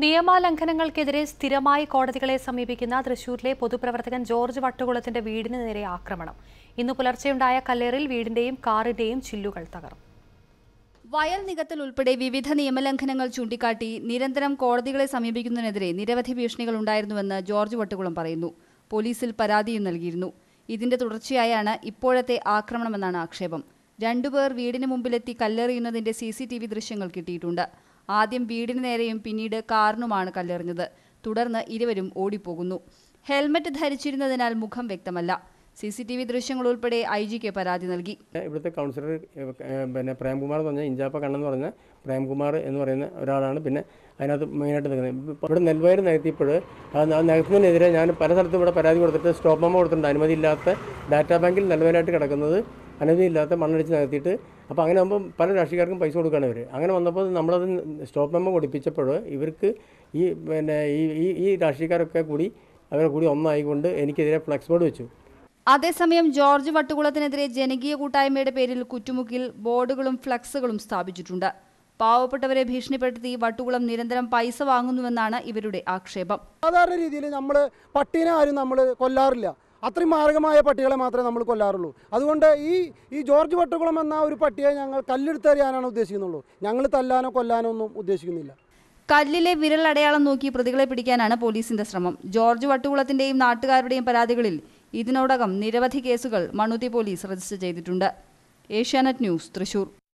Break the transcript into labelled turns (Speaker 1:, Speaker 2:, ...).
Speaker 1: നിയമലംഘനങ്ങൾക്കെതിരെ സ്ഥിരമായി കോടതികളെ സമീപിക്കുന്ന തൃശൂരിലെ പൊതുപ്രവർത്തകൻ ജോർജ് വട്ടുകുളത്തിന്റെ വീടിന് നേരെ ആക്രമണം ഇന്ന് പുലർച്ചെയുണ്ടായ കല്ലേറിൽ വീടിന്റെയും കാറിന്റെയും ചില്ലുകൾ തകർന്നു
Speaker 2: വയൽ നികത്തൽ ഉൾപ്പെടെ വിവിധ നിയമലംഘനങ്ങൾ ചൂണ്ടിക്കാട്ടി നിരന്തരം കോടതികളെ സമീപിക്കുന്നതിനെതിരെ നിരവധി ഭീഷണികൾ ഉണ്ടായിരുന്നുവെന്ന് ജോർജ് വട്ടുകുളം പറയുന്നു പോലീസിൽ പരാതിയും നൽകിയിരുന്നു ഇതിന്റെ തുടർച്ചയായാണ് ഇപ്പോഴത്തെ ആക്രമണമെന്നാണ് ആക്ഷേപം രണ്ടുപേർ വീടിന് മുമ്പിലെത്തി കല്ലെറിയുന്നതിന്റെ സി സി ടി വി ദൃശ്യങ്ങൾ കിട്ടിയിട്ടുണ്ട് ആദ്യം വീടിന് നേരെയും പിന്നീട് കാറിനുമാണ് കല്ലെറിഞ്ഞത് തുടർന്ന് ഇരുവരും ഓടിപ്പോകുന്നു ഹെൽമറ്റ് ധരിച്ചിരുന്നതിനാൽ മുഖം വ്യക്തമല്ല സി സി ടി വി ദൃശ്യങ്ങൾ ഉൾപ്പെടെ ഐ ജിക്ക് പരാതി നൽകി
Speaker 3: ഇവിടുത്തെ കൗൺസിലർ ഏഹ്, ഏഹ്, പിന്നെ പ്രേംകുമാർ എന്ന് പറഞ്ഞ ഇഞ്ചാപ്പ കണ്ണെന്ന് പറഞ്ഞ പ്രേംകുമാർ എന്ന് പറയുന്ന ഒരാളാണ് പിന്നെ അതിനകത്ത് മെയിനായിട്ട് നിൽക്കുന്നത് ഇപ്പം ഇവിടെ നെൽവയർ നികത്തിയപ്പോൾ അത് ആ നികത്തുന്നതിനെതിരെ ഞാൻ പല സ്ഥലത്തും ഇവിടെ പരാതി കൊടുത്തിട്ട് സ്റ്റോപ്പ് മെമ്മോ കൊടുത്തിട്ടുണ്ട് അനുമതിയില്ലാത്ത ഡാറ്റാ ബാങ്കിൽ നെൽവയറായിട്ട് കിടക്കുന്നത് അനുമതിയില്ലാത്ത മണ്ണടിച്ച് നികത്തിയിട്ട് അപ്പോൾ അങ്ങനെ ആകുമ്പോൾ പല രാഷ്ട്രീയക്കാർക്കും പൈസ കൊടുക്കുകയാണ് ഇവർ അങ്ങനെ വന്നപ്പോൾ നമ്മളത് സ്റ്റോപ്പ് മെമ്മോ കൊടുപ്പിച്ചപ്പോൾ ഇവർക്ക് ഈ പിന്നെ ഈ ഈ- ഈ രാഷ്ട്രീയക്കാരൊക്കെ കൂടി അവരെ കൂടി ഒന്നായിക്കൊണ്ട് എനിക്കെതിരെ ഫ്ലെക്സ് ബോർഡ് വെച്ചു
Speaker 2: അതേസമയം ജോർജ് വട്ടുകുളത്തിനെതിരെ ജനകീയ കൂട്ടായ്മയുടെ പേരിൽ കുറ്റുമുക്കിൽ ബോർഡുകളും ഫ്ലക്സുകളും സ്ഥാപിച്ചിട്ടുണ്ട് പാവപ്പെട്ടവരെ ഭീഷണിപ്പെടുത്തി വട്ടുകുളം നിരന്തരം പൈസ വാങ്ങുന്നുവെന്നാണ് ഇവരുടെ ആക്ഷേപം
Speaker 4: സാധാരണ രീതിയിൽ നമ്മൾ പട്ടീനെ ആരും നമ്മൾ കൊല്ലാറില്ല അത്രയും മാരകമായ പട്ടികളെ മാത്രമേ നമ്മൾ കൊല്ലാറുള്ളൂ അതുകൊണ്ട് ഈ ഈ ജോർജ് വട്ടുകുളം എന്ന ഒരു പട്ടിയെ ഞങ്ങൾ കല്ലെടുത്തെറിയാനാണ് ഉദ്ദേശിക്കുന്നുള്ളൂ ഞങ്ങൾ തല്ലാനോ കൊല്ലാനോ ഒന്നും ഉദ്ദേശിക്കുന്നില്ല
Speaker 2: കല്ലിലെ വിരൽ അടയാളം നോക്കി പ്രതികളെ പിടിക്കാനാണ് പോലീസിന്റെ ശ്രമം ജോർജ് വട്ടുകുളത്തിന്റെയും നാട്ടുകാരുടെയും പരാതികളിൽ ഇതിനോടകം നിരവധി കേസുകൾ മണ്ണുത്തി പോലീസ് രജിസ്റ്റർ ചെയ്തിട്ടുണ്ട് ഏഷ്യാനെറ്റ് ന്യൂസ് തൃശൂർ